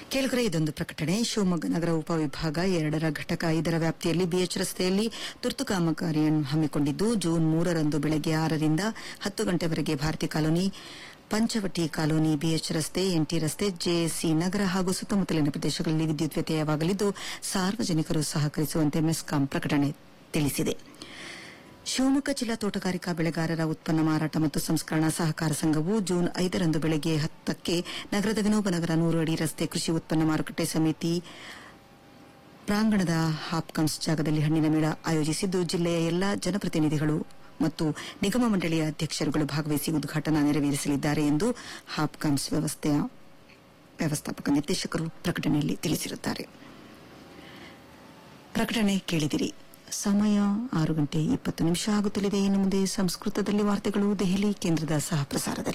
ಕೇಳುಗರೆ ಇದೊಂದು ಪ್ರಕಟಣೆ ಶಿವಮೊಗ್ಗ ನಗರ ಉಪವಿಭಾಗ ಎರಡರ ಘಟಕ ಐದರ ವ್ಯಾಪ್ತಿಯಲ್ಲಿ ಬಿಎಚ್ ರಸ್ತೆಯಲ್ಲಿ ತುರ್ತು ಕಾಮಗಾರಿಯನ್ನು ಹಮ್ಮಿಕೊಂಡಿದ್ದು ಜೂನ್ ಮೂರರಂದು ಬೆಳಗ್ಗೆ ಆರರಿಂದ ಹತ್ತು ಗಂಟೆವರೆಗೆ Bharathi colony Panchavati colony BH ರಸ್ತೆ ಎನ್ಟಿ ರಸ್ತೆ ಜೆಎಸ್ಸಿ ನಗರ ಹಾಗೂ ಸುತ್ತಮುತ್ತಲಿನ ಪ್ರದೇಶಗಳಲ್ಲಿ ವಿದ್ಯುತ್ ವ್ಯತ್ಯಯವಾಗಲಿದ್ದು ಸಾರ್ವಜನಿಕರು ಸಹಕರಿಸುವಂತೆ ಮೆಸ್ಕಾಂ ಪ್ರಕಟಣೆ ತಿಳಿಸಿದೆ ಶಿವಮೊಗ್ಗ ಜಿಲ್ಲಾ ತೋಟಗಾರಿಕಾ ಬೆಳೆಗಾರರ ಉತ್ಪನ್ನ ಮಾರಾಟ ಮತ್ತು ಸಂಸ್ಕರಣಾ ಸಹಕಾರ ಸಂಘವು ಜೂನ್ ಐದರಂದು ಬೆಳಗ್ಗೆ ಹತ್ತಕ್ಕೆ ನಗರದ ವಿನೋಬನಗರ ನೂರು ಅಡಿ ರಸ್ತೆ ಕೃಷಿ ಉತ್ಪನ್ನ ಮಾರುಕಟ್ಟೆ ಸಮಿತಿ ಪ್ರಾಂಗಣದ ಹಾಪ್ಕಮ್ಸ್ ಜಾಗದಲ್ಲಿ ಹಣ್ಣಿನ ಮೇಳ ಆಯೋಜಿಸಿದ್ದು ಜಿಲ್ಲೆಯ ಎಲ್ಲಾ ಜನಪ್ರತಿನಿಧಿಗಳು ಮತ್ತು ನಿಗಮ ಮಂಡಳಿಯ ಅಧ್ಯಕ್ಷರುಗಳು ಭಾಗವಹಿಸಿ ಉದ್ಘಾಟನಾ ನೆರವೇರಿಸಲಿದ್ದಾರೆ ಎಂದು ಹಾಪ್ಕಮ್ಸ್ ವ್ಯವಸ್ಥೆಯ ವ್ಯವಸ್ಥಾಪಕ ನಿರ್ದೇಶಕರು ಪ್ರಕಟಣೆಯಲ್ಲಿ ತಿಳಿಸಿರುತ್ತಾರೆ ಪ್ರಕಟಣೆ ಕೇಳಿದಿರಿ ಸಮಯ ಆರು ಗಂಟೆ ಇಪ್ಪತ್ತು ನಿಮಿಷ ಆಗುತ್ತಲಿದೆ ಇನ್ನು ಮುಂದೆ ಸಂಸ್ಕೃತದಲ್ಲಿ ವಾರ್ತೆಗಳು ದೆಹಲಿ ಕೇಂದ್ರದ ಸಹ ಪ್ರಸಾರದಲ್ಲಿ